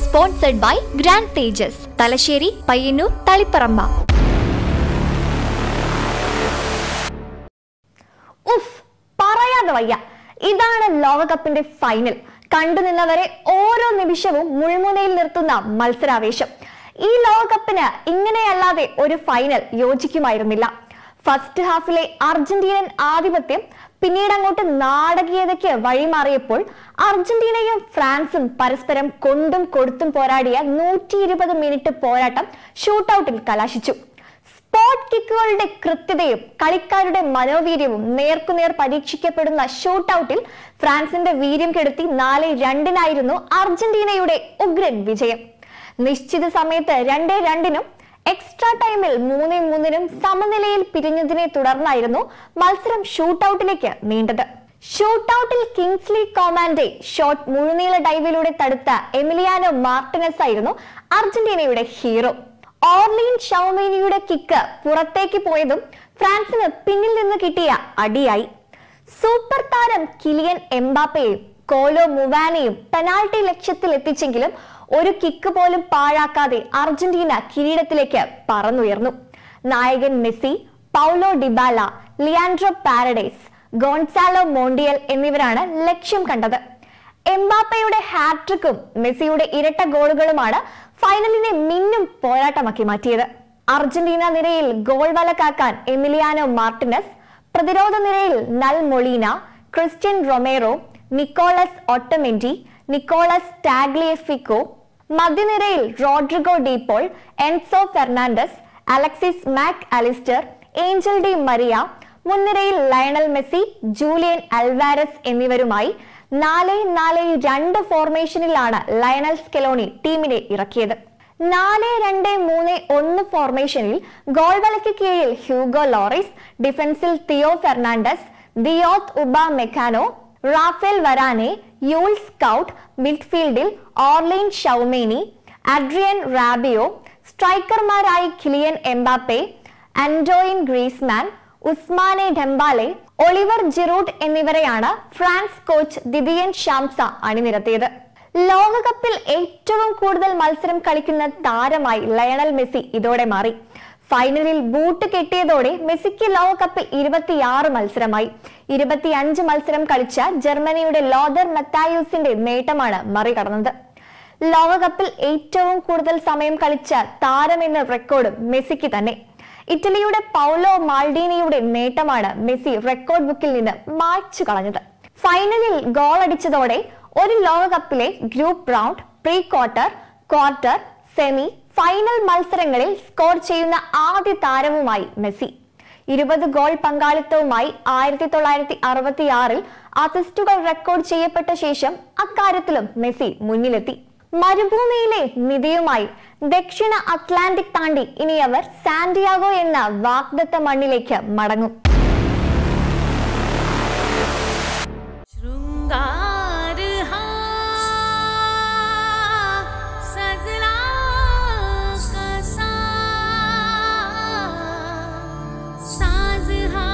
sponsored by grand Tejas Thalassery Payyanur Taliparamba ഉഫ് പറയാതെ വയ്യ ഇതാണ് ലോകകപ്പിന്റെ ഫൈനൽ കണ്ടുനിന്നവരെ ഓരോ നിമിഷവും മുൾമുനയിൽ നിർത്തുന്ന മത്സരാവേശം ഈ ലോകകപ്പിന് ഇങ്ങനെയല്ലാതെ ഒരു ഫൈനൽ യോജിക്കുമായിരുന്നില്ല ഫസ്റ്റ് ഹാഫിലെ അർജന്റീനൻ ആധിപത്യം പിന്നീട് അങ്ങോട്ട് നാടകീയതയ്ക്ക് വഴിമാറിയപ്പോൾ അർജന്റീനയും ഫ്രാൻസും പരസ്പരം കൊണ്ടും കൊടുത്തും പോരാടിയ നൂറ്റി ഇരുപത് മിനിറ്റ് പോരാട്ടം ഷൂട്ടൌട്ടിൽ കലാശിച്ചു സ്പോട്ട് കിക്കുകളുടെ കൃത്യതയും കളിക്കാരുടെ മനോവീര്യവും നേർക്കുനേർ പരീക്ഷിക്കപ്പെടുന്ന ഷൂട്ടൌട്ടിൽ ഫ്രാൻസിന്റെ വീര്യം കെടുത്തി നാല് രണ്ടിനായിരുന്നു അർജന്റീനയുടെ ഉഗ്രൻ വിജയം നിശ്ചിത സമയത്ത് രണ്ടേ രണ്ടിനും എക്സ്ട്രാ ടൈമിൽ മൂന്നേ മൂന്നിനും സമനിലയിൽ പിരിഞ്ഞതിനെ തുടർന്നായിരുന്നു മത്സരം ഷൂട്ടൌട്ടിലേക്ക് നീണ്ടത് ഷൂട്ടൌട്ടിൽ കിങ്സ്ലി കോമാൻഡെ ഷോട്ട് മുഴുനീള ഡൈവിലൂടെ തടുത്ത എമിലിയാനോ മാർട്ടിനസ് ആയിരുന്നു അർജന്റീനയുടെ ഹീറോ ഓർലീൻ ഷൗമേനിയുടെ കിക്ക് പുറത്തേക്ക് പോയതും ഫ്രാൻസിന് പിന്നിൽ നിന്ന് കിട്ടിയ അടിയായി സൂപ്പർ താരം കിലിയൻ എംബാപ്പയെയും കോലോ മുവാനെയും പെനാൾട്ടി ലക്ഷ്യത്തിൽ എത്തിച്ചെങ്കിലും ഒരു കിക്ക് പോലും പാഴാക്കാതെ അർജന്റീന കിരീടത്തിലേക്ക് പറന്നുയർന്നു നായകൻ Messi Paulo Dybala Leandro Paredes Gonzalo Montiel എന്നിവരാണ് ലക്ഷ്യം കണ്ടത് എംബാപ്പയുടെ ഹാട്രിക്കും മെസ്സിയുടെ ഇരട്ട ഗോളുകളുമാണ് ഫൈനലിനെ മിന്നും പോരാട്ടമാക്കി മാറ്റിയത് അർജന്റീന നിരയിൽ ഗോൾ വലക്കാക്കാൻ എമിലിയാനോ മാർട്ടിനസ് പ്രതിരോധ നിരയിൽ നൽ Molina Cristian Romero Nicolas Otamendi Nicolas Tagliafico മധ്യനിരയിൽ Rodrigo De Paul Enzo Fernandez Alexis Mac Allister Angel Di Maria മുൻനിരയിൽ ലയണൽ മെസ്സി ജൂലിയൻ അൽവാരസ് എന്നിവരുമായി നാല് നാല് രണ്ട് ഫോർമേഷനിലാണ് ലയണൽ സ്കെലോണി ടീമിനെ ഇറക്കിയത് നാല് രണ്ട് മൂന്ന് ഒന്ന് ഫോർമേഷനിൽ ഗോൾ വലയ്ക്ക് കീഴിൽ ഹ്യൂഗോ ലോറിസ് ഡിഫൻസിൽ Theo Fernandez Dayot Upamecano Raphael Varane യൂൾ സ്കൗട്ട് മിഡ്ഫീൽഡിൽ ഓർലൈൻ ഷൗമേനി അഡ്രിയൻ റാബിയോ സ്ട്രൈക്കർമാരായി Kylian Mbappe Antoine Griezmann Ousmane Dembele Oliver ജിറൂട്ട് എന്നിവരെയാണ് ഫ്രാൻസ് കോച്ച് ദിദിയൻ ഷാംസ അണിനിരത്തിയത് ലോകകപ്പിൽ ഏറ്റവും കൂടുതൽ മത്സരം കളിക്കുന്ന താരമായി ലയണൽ മെസ്സി ഇതോടെ മാറി ഫൈനലിൽ ബൂട്ട് കെട്ടിയതോടെ മെസ്സിക്ക് ലോകകപ്പിൽ ഇരുപത്തിയാറ് മത്സരമായി ഇരുപത്തിയഞ്ച് മത്സരം കളിച്ച ജർമ്മനിയുടെ ലോദർ മത്തായൂസിന്റെ നേട്ടമാണ് മറികടന്നത് ലോകകപ്പിൽ ഏറ്റവും കൂടുതൽ സമയം കളിച്ച താരമെന്ന റെക്കോർഡും മെസ്സിക്ക് തന്നെ ഇറ്റലിയുടെ പൗലോ മാൾഡീനിയുടെ നേട്ടമാണ് മെസ്സി റെക്കോർഡ് ബുക്കിൽ നിന്ന് മായ്ച്ചു കളഞ്ഞത് ഫൈനലിൽ ഗോൾ അടിച്ചതോടെ ഒരു ലോകകപ്പിലെ group round pre quarter quarter semi final മത്സരങ്ങളിൽ സ്കോർ ചെയ്യുന്ന ആദ്യ താരവുമായി മെസ്സി ഇരുപത് ഗോൾ പങ്കാളിത്തവുമായി ആയിരത്തി തൊള്ളായിരത്തി അറുപത്തി ആറിൽ അസിസ്റ്റുകൾ റെക്കോർഡ് ചെയ്യപ്പെട്ട ശേഷം അക്കാര്യത്തിലും മെസ്സി മുന്നിലെത്തി മരുഭൂമിയിലെ നിധിയുമായി ദക്ഷിണ അറ്റ്ലാന്റിക് താണ്ടി ഇനി അവർ സാന്റിയാഗോ എന്ന വാഗ്ദത്ത മണ്ണിലേക്ക് മടങ്ങും शृङ्गार हा सजला कसा साज हा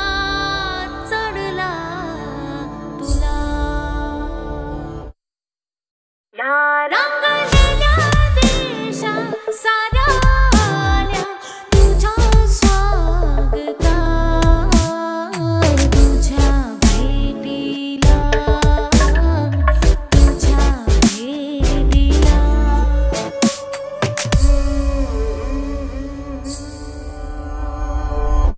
चढला तुला रंग